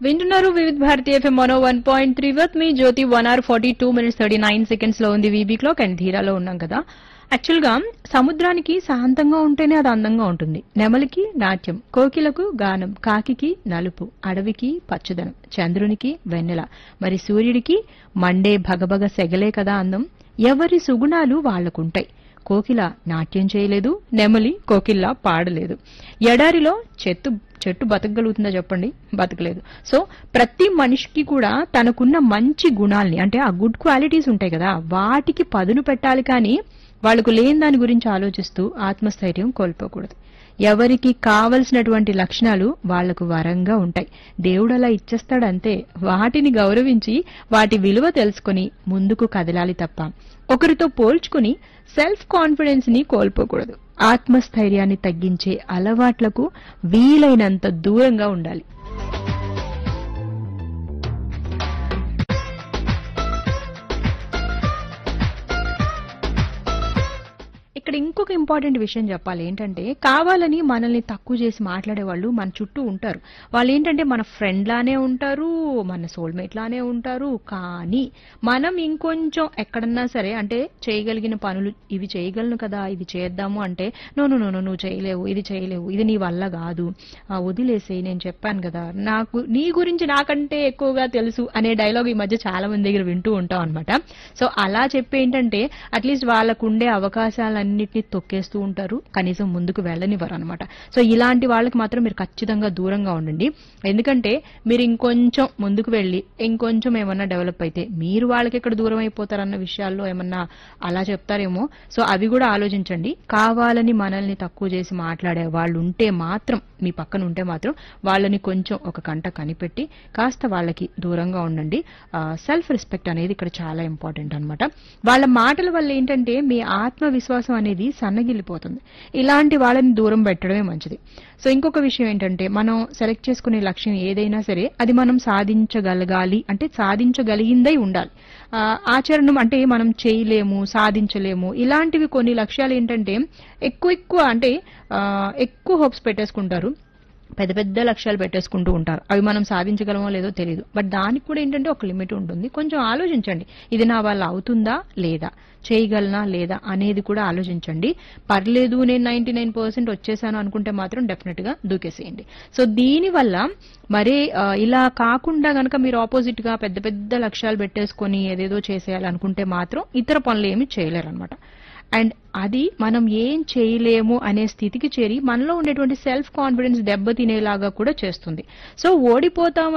వింటున్నారు వివిధ భారతి ఎఫ్ఎం మనో one point three with me Jyothi one hour forty two minutes thirty nine seconds లో ఉంది VB clock and ధీరాలో ఉన్నాం కదా యాక్చువల్ గా సముద్రానికి శాంతంగా ఉంటేనే అది అందంగా ఉంటుంది నెమలికి నాట్యం కోకిలకు గానం కాకికి నలుపు అడవికి పచ్చదనం చంద్రునికి వెన్నెల మరి సూర్యుడికి మండే భగభగ సెగలే కదా అందం ఎవరి సుగుణాలు వాళ్లకుంటాయి కోకిల నాట్యం చేయలేదు నెమలి కోకిల్లా పాడలేదు ఎడారిలో చెట్టు చెట్టు బతకగలుగుతుందా చెప్పండి బతకలేదు సో ప్రతి మనిషికి కూడా తనకున్న మంచి గుణాల్ని అంటే ఆ గుడ్ క్వాలిటీస్ ఉంటాయి కదా వాటికి పదును పెట్టాలి కానీ వాళ్ళకు లేని దాని గురించి ఆలోచిస్తూ ఆత్మస్థైర్యం కోల్పోకూడదు ఎవరికి కావలసినటువంటి లక్షణాలు వాళ్లకు వరంగా ఉంటాయి దేవుడు అలా ఇచ్చేస్తాడంతే వాటిని గౌరవించి వాటి విలువ తెలుసుకుని ముందుకు కదలాలి తప్ప ఒకరితో పోల్చుకుని సెల్ఫ్ కాన్ఫిడెన్స్ ని కోల్పోకూడదు ఆత్మస్థైర్యాన్ని తగ్గించే అలవాట్లకు వీలైనంత దూరంగా ఉండాలి ఇక్కడ ఇంకొక ఇంపార్టెంట్ విషయం చెప్పాలి ఏంటంటే కావాలని మనల్ని తక్కువ చేసి మాట్లాడే వాళ్ళు మన చుట్టూ ఉంటారు వాళ్ళు ఏంటంటే మన ఫ్రెండ్ లానే ఉంటారు మన సోల్మేట్ లానే ఉంటారు కానీ మనం ఇంకొంచెం ఎక్కడన్నా సరే అంటే చేయగలిగిన పనులు ఇవి చేయగలను కదా ఇవి చేద్దాము అంటే నో నో నో నో, నువ్వు చేయలేవు ఇది చేయలేవు ఇది నీ వల్ల కాదు ఆ, వదిలేసేయి నేను చెప్పాను కదా నాకు నీ గురించి నాకంటే ఎక్కువగా తెలుసు అనే డైలాగ్ ఈ మధ్య చాలా మంది దగ్గర వింటూ ఉంటాం అనమాట సో అలా చెప్పి ఏంటంటే అట్లీస్ట్ వాళ్ళకు ఉండే అవకాశాలన్నింటినీ తొక్కేస్తూ ఉంటారు కనీసం ముందుకు వెళ్ళనివ్వరు అనమాట సో ఇలాంటి వాళ్ళకి మాత్రం మీరు ఖచ్చితంగా దూరంగా ఉండండి ఎందుకంటే మీరు ఇంకొంచెం ముందుకు వెళ్ళి ఇంకొంచెం ఏమన్నా డెవలప్ అయితే మీరు వాళ్ళకి ఎక్కడ దూరం అయిపోతారన్న విషయాల్లో ఏమన్నా అలా చెప్తారేమో సో అవి కూడా ఆలోచించండి కావాలని మనల్ని తక్కువ చేసి మాట్లాడే వాళ్ళు ఉంటే మాత్రం మీ పక్కన ఉంటే మాత్రం వాళ్ళని కొంచెం ఒక కంట కనిపెట్టి కాస్త వాళ్ళకి దూరంగా ఉండండి సెల్ఫ్ రెస్పెక్ట్ అనేది ఇక్కడ చాలా ఇంపార్టెంట్ అన్నమాట వాళ్ళ మాటల వల్ల ఏంటంటే మీ ఆత్మవిశ్వాసం అనేది సన్నగిల్లిపోతుంది ఇలాంటి వాళ్ళని దూరం పెట్టడమే మంచిది సో ఇంకొక విషయం ఏంటంటే మనం సెలెక్ట్ చేసుకునే లక్ష్యం ఏదైనా సరే అది మనం సాధించగలగాలి అంటే సాధించగలిగిందై ఉండాలి ఆ, ఆచరణం అంటే మనం చేయలేము సాధించలేము ఇలాంటివి కొన్ని లక్ష్యాలు ఏంటంటే ఎక్కువ ఎక్కువ అంటే ఆ, ఎక్కువ హోప్స్ పెట్టేసుకుంటారు పెద్ద పెద్ద లక్ష్యాలు పెట్టేసుకుంటూ ఉంటారు అవి మనం సాధించగలమో లేదో తెలియదు బట్ దానికి కూడా ఏంటంటే ఒక లిమిట్ ఉంటుంది కొంచెం ఆలోచించండి ఇది నా వల్ల అవుతుందా లేదా చేయగలనా లేదా అనేది కూడా ఆలోచించండి పర్లేదు నేను నైన్టీ నైన్ పర్సెంట్ వచ్చేసాను అనుకుంటే మాత్రం డెఫినెట్ గా దూకేసేయండి సో దీనివల్ల మరే ఆ, ఇలా కాకుండా గనక మీరు ఆపోజిట్ గా పెద్ద పెద్ద లక్ష్యాలు పెట్టేసుకొని ఏదేదో చేసేయాలనుకుంటే మాత్రం ఇతర పనులు ఏమి చేయలేరు అనమాట అండ్ అది మనం ఏం చేయలేము అనే స్థితికి చేరి మనలో ఉండేటువంటి సెల్ఫ్ కాన్ఫిడెన్స్ దెబ్బతినేలాగా కూడా చేస్తుంది సో ఓడిపోతాం